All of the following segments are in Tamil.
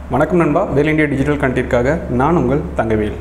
வணக்கம் நண்பா வேல் இந்தியா டிஜிட்டல் கண்டிற்காக நான் உங்கள் தங்கவேல்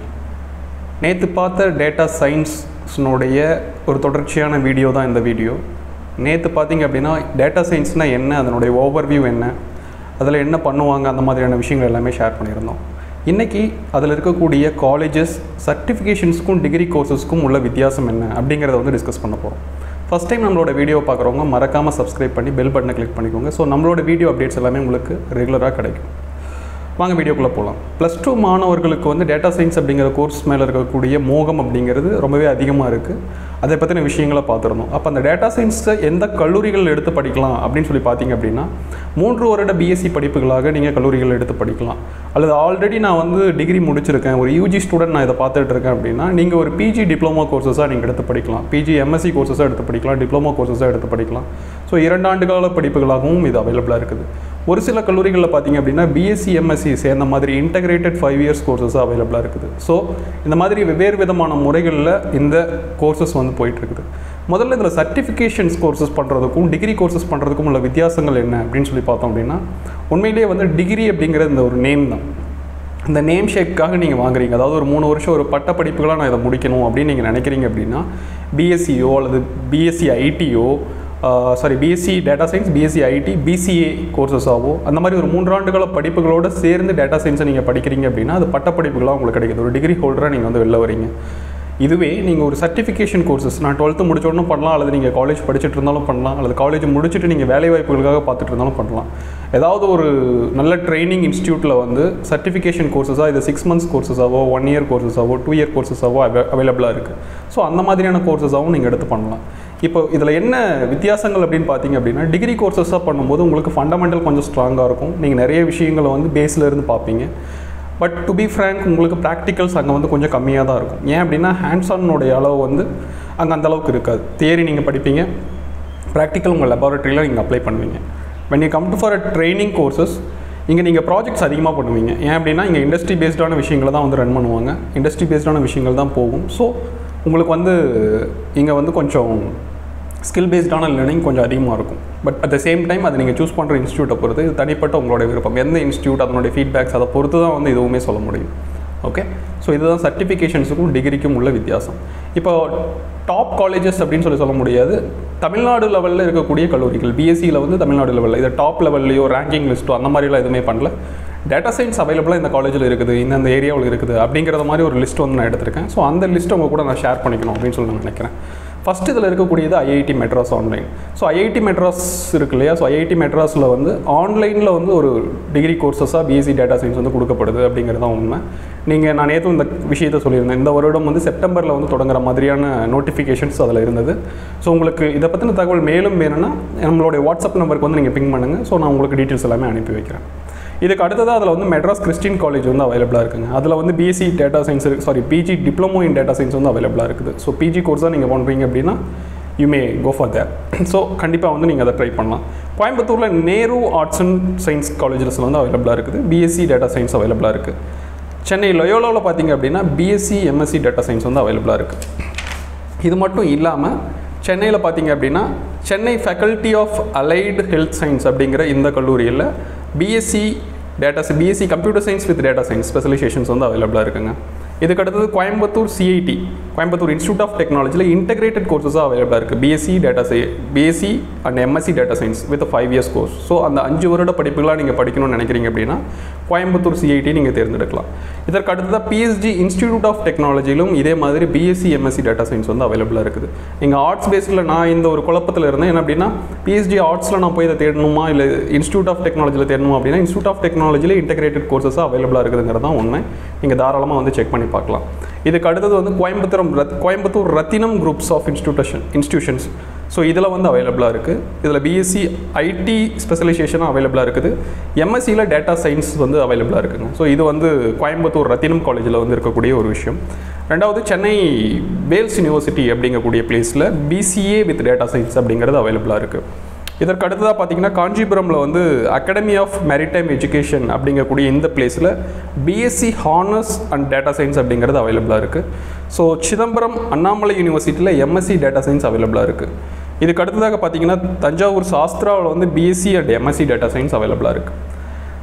நேற்று பார்த்த டேட்டா சயின்ஸ்னுடைய ஒரு தொடர்ச்சியான வீடியோ தான் இந்த வீடியோ நேற்று பார்த்தீங்க அப்படின்னா டேட்டா சயின்ஸ்னால் என்ன அதனுடைய ஓவர்வியூ என்ன அதில் என்ன பண்ணுவாங்க அந்த மாதிரியான விஷயங்கள் எல்லாமே ஷேர் பண்ணியிருந்தோம் இன்றைக்கி அதில் இருக்கக்கூடிய காலேஜஸ் சர்டிஃபிகேஷன்ஸ்க்கும் டிகிரி கோர்சஸ்க்கும் உள்ள வித்தியாசம் என்ன அப்படிங்கிறத வந்து டிஸ்கஸ் பண்ண போகிறோம் ஃபஸ்ட் டைம் நம்மளோட வீடியோ பார்க்குறவங்க மறக்காமல் சப்ஸ்கிரைப் பண்ணி பெல் பட்டனை கிளிக் பண்ணிக்கோங்க ஸோ நம்மளோட வீடியோ அப்டேட்ஸ் எல்லாமே உங்களுக்கு ரெகுலராக கிடைக்கும் வாங்க வீடியோக்குள்ளே போகலாம் ப்ளஸ் டூ மாணவர்களுக்கு வந்து டேட்டா சயின்ஸ் அப்படிங்கிற கோர்ஸ் மேலே இருக்கக்கூடிய மோகம் அப்படிங்கிறது ரொம்பவே அதிகமாக இருக்குது அதை பற்றின விஷயங்களை பார்த்துருந்தோம் அப்போ அந்த டேட்டா சயின்ஸை எந்த கல்லூரிகள் எடுத்து படிக்கலாம் அப்படின்னு சொல்லி பார்த்தீங்க அப்படின்னா மூன்று வருட பிஎஸ்சி படிப்புகளாக நீங்கள் கல்லூரிகள் எடுத்து படிக்கலாம் அல்லது ஆல்ரெடி நான் வந்து டிகிரி முடிச்சிருக்கேன் ஒரு யூஜி ஸ்டூடெண்ட் நான் இதை பார்த்துட்டு இருக்கேன் அப்படின்னா நீங்கள் ஒரு பிஜி டிப்ளமோ கோர்சஸாக நீங்கள் எடுத்து படிக்கலாம் பிஜி எம்எஸ்சி கோர்சஸாக எடுத்து படிக்கலாம் டிப்ளமோ கோர்சஸாக எடுத்து படிக்கலாம் ஸோ இரண்டு ஆண்டு கால படிப்புகளாகவும் இது அவைலபிளாக இருக்குது ஒரு சில கல்லூரிகளில் பார்த்தீங்க அப்படின்னா பிஎஸ்சி எம்எஸ்சி சேர்ந்த மாதிரி இன்டகிரேட்டட் ஃபைவ் இயர்ஸ் கோர்சஸ் அவைலபிளாக இருக்குது ஸோ இந்த மாதிரி வெவ்வேறு விதமான முறைகளில் இந்த கோர்சஸ் வந்து போயிட்டுருக்குது முதல்ல இதில் சர்டிஃபிகேஷன்ஸ் கோர்சஸ் பண்ணுறதுக்கும் டிகிரி கோர்சஸ் பண்ணுறதுக்கும் உள்ள வித்தியாசங்கள் என்ன அப்படின்னு சொல்லி பார்த்தோம் அப்படின்னா உண்மையிலேயே வந்து டிகிரி அப்படிங்கிற இந்த ஒரு நேம் தான் இந்த நேம் ஷேக்காக நீங்கள் வாங்குறீங்க அதாவது ஒரு மூணு வருஷம் ஒரு பட்ட படிப்புகளாக நான் இதை முடிக்கணும் அப்படின்னு நீங்கள் நினைக்கிறீங்க அப்படின்னா பிஎஸ்சியோ அல்லது பிஎஸ்சி ஐடியோ sorry BSc data science BSc IT BCA கோர்சஸாவோ அந்த மாதிரி ஒரு மூன்றாண்டு கால படிப்புகளோடு சேர்ந்து டேட்டா சயின்ஸை நீங்கள் படிக்கிறீங்க அப்படின்னா அது பட்ட படிப்புகளாக உங்களுக்கு கிடைக்குது ஒரு டிகிரி ஹோல்டராக நீங்கள் வந்து வெளில வரீங்க இதுவே நீங்கள் ஒரு சர்டிஃபிகேஷன் கோர்சஸ் நான் டுவெல்த்து முடிச்சோடனும் பண்ணலாம் அல்லது நீங்கள் காலேஜ் படிச்சுட்டு இருந்தாலும் பண்ணலாம் அல்லது காலேஜ் முடிச்சுட்டு நீங்கள் வேலை வாய்ப்புகளுக்காக பார்த்துட்டு இருந்தாலும் பண்ணலாம் ஏதாவது ஒரு நல்ல ட்ரைனிங் இன்ஸ்டியூட்டில் வந்து சர்டிஃபிகேஷன் கோர்சஸாக இது சிக்ஸ் மந்த்ஸ் கோர்சஸாவோ ஒன் இயர் கோர்சஸாவோ டூ இயர் கோர்சஸாவோ அவைலபிளாக இருக்குது ஸோ அந்த மாதிரியான கோர்சஸாகவும் நீங்கள் எடுத்து பண்ணலாம் இப்போ இதில் என்ன வித்தியாசங்கள் அப்படின்னு பார்த்தீங்க அப்படின்னா டிகிரி கோர்சஸாக பண்ணும்போது உங்களுக்கு ஃபண்டமெண்டல் கொஞ்சம் ஸ்ட்ராங்காக இருக்கும் நீங்கள் நிறைய விஷயங்களை வந்து பேஸில் இருந்து பார்ப்பீங்க பட் டு பி ஃப்ரேங்க் உங்களுக்கு ப்ராக்டிகல்ஸ் அங்கே வந்து கொஞ்சம் கம்மியாக தான் இருக்கும் ஏன் அப்படின்னா ஹேண்ட்ஸ் ஆனுடைய அளவு வந்து அங்கே அந்த அளவுக்கு இருக்காது தியரி நீங்கள் படிப்பீங்க ப்ராக்டிக்கல் உங்கள் லெபார்ட்டரியில் நீங்கள் அப்ளை பண்ணுவீங்க when you come to for a training courses இங்கே நீங்கள் ப்ராஜெக்ட்ஸ் அதிகமாக பண்ணுவீங்க ஏன் அப்படின்னா இங்கே இண்டஸ்ட்ரி பேஸ்டான விஷயங்களை தான் வந்து ரன் பண்ணுவாங்க இண்டஸ்ட்ரி பேஸ்டான விஷயங்கள் தான் போகும் ஸோ உங்களுக்கு வந்து இங்கே வந்து கொஞ்சம் ஸ்கில் பேஸ்டான லேர்னிங் கொஞ்சம் அதிகமாக இருக்கும் but at the same time அதை நீங்கள் சூஸ் பண்ணுற இன்ஸ்டியூட்டை பொறுத்து இது தனிப்பட்ட உங்களோட விருப்பம் எந்த இன்ஸ்டியூட் அதனுடைய ஃபீட்பேக்ஸ் அதை பொறுத்து தான் வந்து எதுவுமே சொல்ல முடியும் ஓகே ஸோ இதுதான் சர்டிஃபிகேஷன்ஸுக்கும் டிகிரிக்கும் உள்ள வித்தியாசம் இப்போ டாப் காலேஜஸ் அப்படின்னு சொல்லி சொல்ல முடியாது தமிழ்நாடு லெவலில் இருக்கக்கூடிய கல்லூரிகள் பிஎஸ்சியில் வந்து தமிழ்நாடு லெவலில் இதை டாப் லெவல்லையோ ரேங்கிங் லிஸ்ட்டோ அந்த மாதிரிலாம் எதுவுமே பண்ணல டேட்டா சயின்ஸ் அவைலபிளாக இந்த காலேஜில் இருக்குது இந்தந்த ஏரியாவில் இருக்குது அப்படிங்கிறத மாதிரி ஒரு லிஸ்ட் வந்து நான் எடுத்திருக்கேன் ஸோ அந்த லிஸ்ட் உங்கள் கூட நான் ஷேர் பண்ணிக்கணும் அப்படின்னு சொல்லி நான் நினைக்கிறேன் ஃபஸ்ட் இதில் இருக்கக்கூடியது IIT Madras online so IIT Madras இருக்கு இல்லையா ஸோ ஐஐடி மெட்ராஸில் வந்து ஆன்லைனில் வந்து ஒரு டிகிரி கோர்சஸாக பிஎஸ்சி டேட்டா சயின்ஸ் வந்து கொடுக்கப்படுது அப்படிங்கிறது தான் உண்மை நீங்கள் நான் நேற்று இந்த விஷயத்தை சொல்லியிருந்தேன் இந்த வருடம் வந்து செப்டம்பரில் வந்து தொடங்குற மாதிரியான நோட்டிஃபிகேஷன்ஸ் அதில் இருந்தது ஸோ உங்களுக்கு இதை பற்றின தகவல் மேலும் வேணும்னா நம்மளுடைய வாட்ஸ்அப் நம்பருக்கு வந்து நீங்கள் பிங் பண்ணுங்கள் ஸோ நான் உங்களுக்கு டீட்டெயில்ஸ் எல்லாமே அனுப்பி வைக்கிறேன் இதுக்கு அடுத்ததாக அதில் வந்து மெட்ராஸ் கிறிஸ்டின் காலேஜ் வந்து அவைலபிளாக இருக்குங்க அதில் வந்து பிஎஸ்சி டேட்டா சயின்ஸ் இருக்குது sorry PG diploma in data science வந்து அவைலபிளாக இருக்குது ஸோ பிஜி கோர்ஸாக நீங்கள் பண்ணுறீங்க அப்படின்னா you may go for there so கண்டிப்பாக வந்து நீங்கள் அதை ட்ரை பண்ணலாம் கோயம்புத்தூரில் நேரு ஆர்ட்ஸ் அண்ட் சயின்ஸ் காலேஜஸில் வந்து அவைலபிளாக இருக்குது பிஎஸ்சி டேட்டா சயின்ஸ் அவைலபிளாக இருக்குது சென்னை லயோலாவில் பார்த்தீங்க அப்படின்னா பிஎஸ்சி எம்எஸ்சி டேட்டா சயின்ஸ் வந்து அவைலபிளாக இருக்குது இது மட்டும் இல்லாமல் சென்னையில் பார்த்தீங்க அப்படின்னா Chennai faculty of allied health science அப்படிங்கிற இந்த கல்லூரியில் BSc data BSc computer science with data science specialisations வந்து அவைலபிளாக இருக்குங்க இதுக்கு அடுத்தது Coimbatore CIT Coimbatore institute of டெக்னாலஜியில் இன்டகிரேட்டட் கோர்சஸாக அவைலபிளாக இருக்குது BSc data sci BSc and MSc data science with five years course so அந்த அஞ்சு வருட படிப்புகளாக நீங்கள் படிக்கணும்னு நினைக்கிறீங்க அப்படின்னா கோயம்புத்தூர் சிஐடி நீங்கள் தேர்ந்தெடுக்கலாம் இதற்கு அடுத்ததாக பிஎஸ்ஜி இன்ஸ்டியூட் ஆஃப் டெக்னாலஜியிலும் இதே மாதிரி பிஎஸ்சி எம்எஸ்சி டேட்டா சயின்ஸ் வந்து அவைலபிளாக இருக்குது நீங்கள் ஆர்ட்ஸ் பேஸில் நான் இந்த ஒரு குழப்பத்தில் இருந்தேன் என்ன அப்படின்னா பிஎஸ்ஜி ஆர்ட்ஸில் நான் போய் இதை தேடணுமா இல்லை இன்ஸ்டியூட் ஆஃப் டெக்னாலஜியில் தேடணுமா அப்படின்னா இன்ஸ்டியூட் ஆஃப் டெக்னாலஜியில் இன்டகிரேட்டட் கோர்சஸாக அவைலபிளாக இருக்குதுங்கிறது தான் உண்மை நீங்கள் தாராளமாக வந்து செக் பண்ணி பார்க்கலாம் இதுக்கு அடுத்தது வந்து கோயம்புத்தூர் ரத் கோயம்புத்தூர் ரத்தினம் குரூப்ஸ் ஆஃப் இன்ஸ்டியூட்டேஷன் இன்ஸ்டியூஷன்ஸ் ஸோ இதில் வந்து அவைலபிளாக இருக்குது இதில் பிஎஸ்சி ஐடி ஸ்பெஷலைசேஷனும் அவைலபிளாக இருக்குது எம்எஸ்சியில் டேட்டா சயின்ஸ் வந்து அவைலபிளாக இருக்குங்க ஸோ இது வந்து கோயம்புத்தூர் ரத்தினம் காலேஜில் வந்து இருக்கக்கூடிய ஒரு விஷயம் ரெண்டாவது சென்னை வேல்ஸ் யூனிவர்சிட்டி அப்படிங்கக்கூடிய பிளேஸில் பிசிஏ வித் டேட்டா சயின்ஸ் அப்படிங்கிறது அவைலபிளாக இருக்குது இதற்கு அடுத்ததாக பார்த்தீங்கன்னா காஞ்சிபுரமில் வந்து அகாடமி ஆஃப் மேரிடைம் எஜுகேஷன் அப்படிங்கக்கூடிய இந்த பிளேஸில் BSc honours and data science அப்படிங்கிறது அவைலபிளாக இருக்குது ஸோ சிதம்பரம் அண்ணாமலை யூனிவர்சிட்டியில் எம்எஸ்சி டேட்டா சயின்ஸ் அவைலபிளாக இருக்குது இதுக்கு அடுத்ததாக பார்த்தீங்கன்னா தஞ்சாவூர் சாஸ்திராவில் வந்து BSc and MSc data science அவைலபிளாக இருக்குது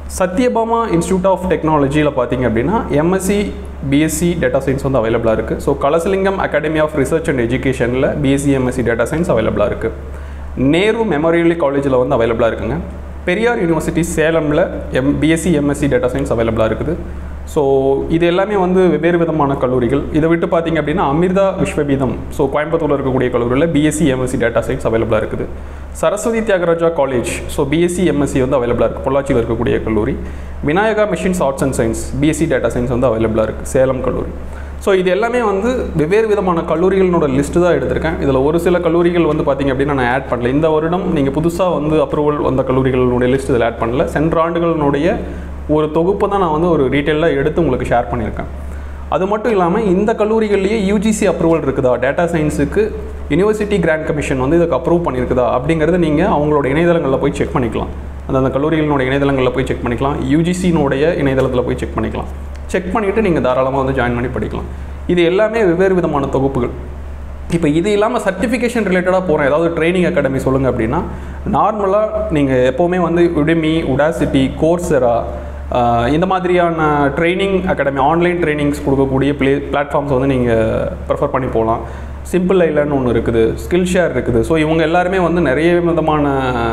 சத்யபாமா இன்ஸ்டியூட் ஆஃப் டெக்னாலஜியில் பார்த்தீங்க அப்படின்னா எம்எஸ்சி பிஎஸ்சி டேட்டா சயின்ஸ் வந்து அவைலபிளாக இருக்குது so Kalasalingam academy of research and எஜுகேஷனில் பிஎஸ்சி எம்எஸ்சி டேட்டா சயின்ஸ் அவைலபிளாக இருக்குது நேரு மெமோரியல் காலேஜில் வந்து அவைலபிளாக இருக்குங்க பெரியார் யூனிவர்சிட்டி சேலமில் M BSc MSc data science அவைலபிளாக இருக்குது ஸோ இது எல்லாமே வந்து வெவ்வேறு விதமான கல்லூரிகள் இதை விட்டு பார்த்தீங்க அப்படின்னா அமிர்தா விஸ்வபீதம் ஸோ கோயம்புத்தூரில் இருக்கக்கூடிய கல்லூரியில் பிஎஸ்சி எம்எஸ்சி டேட்டா சயின்ஸ் அவைலபிளாக இருக்குது Saraswathi Thiagaraja college so BSc MSc வந்து அவைலபிளாக இருக்குது பொள்ளாச்சியில் இருக்கக்கூடிய கல்லூரி Vinayaka missions arts and science BSc data science வந்து அவைலபிளாக இருக்குது சேலம் கல்லூரி ஸோ இது எல்லாமே வந்து வெவ்வேறு விதமான கல்லூரிகளோட லிஸ்ட்டு தான் எடுத்திருக்கேன் இதில் ஒரு சில கல்லூரிகள் வந்து பார்த்திங்க அப்படின்னா நான் ஆட் பண்ணல இந்த வருடம் நீங்கள் புதுசாக வந்து அப்ரூவல் வந்த கல்லூரிகளுடைய லிஸ்ட் இதில் ஆட் பண்ணல சென்ற ஆண்டுகளினுடைய ஒரு தொகுப்பு தான் நான் வந்து ஒரு டீட்டெயிலாக எடுத்து உங்களுக்கு ஷேர் பண்ணியிருக்கேன் அது மட்டும் இல்லாமல் இந்த கல்லூரிகள்லேயே யூஜிசி அப்ரூவல் இருக்குதா டேட்டா சயின்ஸுக்கு யூனிவர்சிட்டி கிராண்ட் கமிஷன் வந்து இதுக்கு அப்ரூவ் பண்ணியிருக்குதா அப்படிங்கிறத நீங்கள் அவங்களோட இணையதளங்களில் போய் செக் பண்ணிக்கலாம் அந்தந்த கல்லூரிகளினுடைய இணையதளங்களில் போய் செக் பண்ணிக்கலாம் யூஜிசியினுடைய இணையதளத்தில் போய் செக் பண்ணிக்கலாம் செக் பண்ணிவிட்டு நீங்கள் தாராளமாக வந்து ஜாயின் பண்ணி படிக்கலாம் இது எல்லாமே வெவ்வேறு விதமான தொகுப்புகள் இப்போ இது இல்லாமல் சர்டிஃபிகேஷன் ரிலேட்டடாக போகிறேன் ஏதாவது ட்ரைனிங் அகாடமி சொல்லுங்கள் அப்படின்னா நார்மலாக நீங்கள் எப்போவுமே வந்து உடமி உடாசிட்டி கோர்ஸரா இந்த மாதிரியான ட்ரைனிங் அகாடமி ஆன்லைன் ட்ரைனிங்ஸ் கொடுக்கக்கூடிய ப்ளே பிளாட்ஃபார்ம்ஸ் வந்து நீங்கள் ப்ரிஃபர் பண்ணி போகலாம் சிம்பிள் ஐலன்னு ஒன்று இருக்குது ஸ்கில் ஷேர் இருக்குது ஸோ இவங்க எல்லாருமே வந்து நிறைய விதமான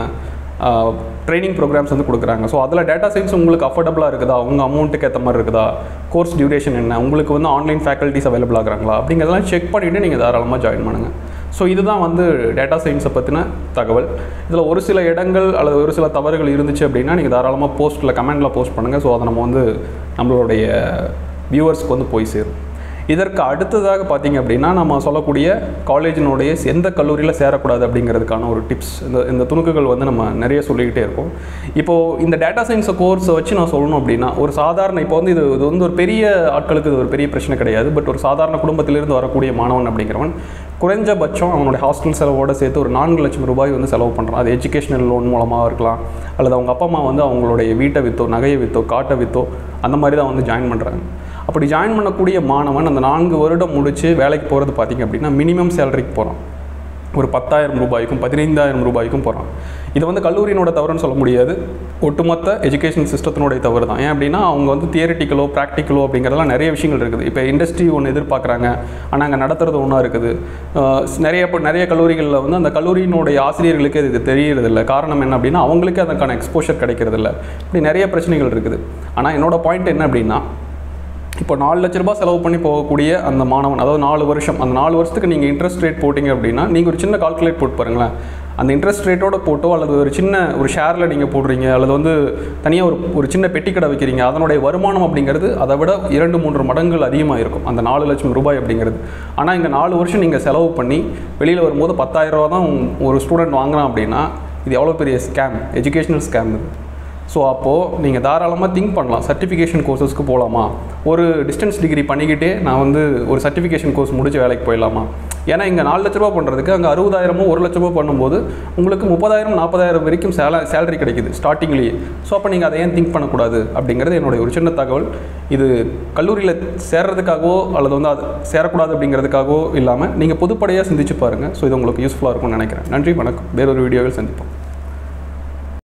ட்ரைனிங் ப்ரோக்ராம்ஸ் வந்து கொடுக்குறாங்க ஸோ அதில் டேட்டா சயின்ஸ் உங்களுக்கு அஃபோர்டபுளாக இருக்குதா உங்கள் அமௌண்ட்டுக்கு ஏற்ற மாதிரி இருக்குதா கோர்ஸ் டியூரேஷன் என்ன உங்களுக்கு வந்து ஆன்லைன் ஃபேக்கல்ட்டிஸ் அவைலபிள் ஆகுறாங்களா அப்படிங்கிறதெல்லாம் செக் பண்ணிவிட்டு நீங்கள் தாராளமாக ஜாயின் பண்ணுங்கள் ஸோ இதுதான் வந்து டேட்டா சயின்ஸை பற்றின தகவல் இதில் ஒரு சில இடங்கள் அல்லது ஒரு சில தவறுகள் இருந்துச்சு அப்படின்னா நீங்கள் தாராளமாக போஸ்ட்டில் கமெண்டில் போஸ்ட் பண்ணுங்கள் ஸோ அதை நம்ம வந்து நம்மளுடைய வியூவர்ஸ்க்கு வந்து போய் சேரும் இதற்கு அடுத்ததாக பார்த்தீங்க அப்படின்னா நம்ம சொல்லக்கூடிய காலேஜினுடைய எந்த கல்லூரியில் சேரக்கூடாது அப்படிங்கிறதுக்கான ஒரு டிப்ஸ் இந்த இந்த துணுக்குகள் வந்து நம்ம நிறைய சொல்லிக்கிட்டே இருக்கோம் இப்போது இந்த டேட்டா சயின்ஸ் கோர்ஸை வச்சு நான் சொல்லணும் அப்படின்னா ஒரு சாதாரண இப்போ வந்து இது இது வந்து ஒரு பெரிய ஆட்களுக்கு இது ஒரு பெரிய பிரச்சனை கிடையாது பட் ஒரு சாதாரண குடும்பத்திலிருந்து வரக்கூடிய மாணவன் அப்படிங்கிறவன் குறைஞ்சபட்சம் அவனுடைய ஹாஸ்டல் செலவோடு சேர்த்து ஒரு நான்கு லட்சம் ரூபாய் வந்து செலவு பண்ணுறான் அது எஜுகேஷனல் லோன் மூலமாக இருக்கலாம் அல்லது அவங்க அப்பா அம்மா வந்து அவங்களுடைய வீட்டை விற்றோ நகையை விற்றோ காட்டை விற்றோ அந்த மாதிரி தான் வந்து ஜாயின் பண்ணுறாங்க அப்படி ஜாயின் பண்ணக்கூடிய மாணவன் அந்த நான்கு வருடம் முடித்து வேலைக்கு போகிறது பார்த்திங்க அப்படின்னா மினிமம் சேலரிக்கு போகிறான் ஒரு பத்தாயிரம் ரூபாய்க்கும் பதினைந்தாயிரம் ரூபாய்க்கும் போகிறான் இது வந்து கல்லூரியினோட தவறுன்னு சொல்ல முடியாது ஒட்டுமொத்த எஜுகேஷன் சிஸ்டத்தினுடைய தவறு தான் ஏன் அப்படின்னா அவங்க வந்து தியரிட்டிக்கலோ ப்ராக்டிக்கலோ அப்படிங்கிறதெல்லாம் நிறைய விஷயங்கள் இருக்குது இப்போ இண்டஸ்ட்ரி ஒன்று எதிர்பார்க்குறாங்க ஆனால் அங்கே நடத்துறது ஒன்றா இருக்குது நிறைய நிறைய கல்லூரிகளில் வந்து அந்த கல்லூரியினுடைய ஆசிரியர்களுக்கு இது தெரியறதில்ல காரணம் என்ன அப்படின்னா அவங்களுக்கு அதுக்கான எக்ஸ்போஷர் கிடைக்கிறதில்ல இப்படி நிறைய பிரச்சனைகள் இருக்குது ஆனால் என்னோட பாயிண்ட் என்ன அப்படின்னா இப்போ நாலு லட்ச ரூபாய் செலவு பண்ணி போகக்கூடிய அந்த மாணவன் அதாவது நாலு வருஷம் அந்த நாலு வருஷத்துக்கு நீங்கள் இன்ட்ரெஸ்ட் ரேட் போட்டிங்க அப்படின்னா நீங்கள் ஒரு சின்ன கால்குலேட் போட்டு பாருங்களேன் அந்த இன்ட்ரெஸ்ட் ரேட்டோட போட்டோ அல்லது ஒரு சின்ன ஒரு ஷேரில் நீங்கள் போடுறீங்க அல்லது வந்து தனியாக ஒரு ஒரு சின்ன பெட்டி கடை வைக்கிறீங்க அதனுடைய வருமானம் அப்படிங்கிறது அதை விட இரண்டு மூன்று மடங்குகள் அதிகமாக இருக்கும் அந்த நாலு லட்சம் ரூபாய் அப்படிங்கிறது ஆனால் இங்கே நாலு வருஷம் நீங்கள் செலவு பண்ணி வெளியில் வரும்போது பத்தாயிரம் ரூபா தான் ஒரு ஸ்டூடெண்ட் வாங்குறான் அப்படின்னா இது எவ்வளோ பெரிய ஸ்கேம் எஜுகேஷனல் ஸ்கேம் இது ஸோ அப்போது நீங்கள் தாராளமாக திங்க் பண்ணலாம் சர்டிஃபிகேஷன் கோர்சஸ்க்கு போகலாமா ஒரு டிஸ்டன்ஸ் டிகிரி பண்ணிக்கிட்டே நான் வந்து ஒரு சர்டிஃபிகேஷன் கோர்ஸ் முடிச்சு வேலைக்கு போயிடலாமா ஏன்னா இங்கே நாலு லட்ச ரூபா பண்ணுறதுக்கு அங்கே அறுபதாயிரமோ ஒரு லட்ச ரூபா பண்ணும்போது உங்களுக்கு முப்பதாயிரம் நாற்பதாயிரம் வரைக்கும் சேல சேலரி கிடைக்குது ஸ்டார்டிங்லேயே ஸோ அப்போ நீங்கள் அதை ஏன் திங்க் பண்ணக்கூடாது அப்படிங்கிறது என்னுடைய ஒரு சின்ன தகவல் இது கல்லூரியில் சேர்றதுக்காகவோ அல்லது வந்து அது சேரக்கூடாது அப்படிங்கிறதுக்காகவோ இல்லாமல் நீங்கள் பொதுப்படையாக சிந்திச்சு பாருங்கள் ஸோ இது உங்களுக்கு யூஸ்ஃபுல்லாக இருக்கும்னு நினைக்கிறேன் நன்றி வணக்கம் வேறொரு வீடியோவில் சந்திப்போம்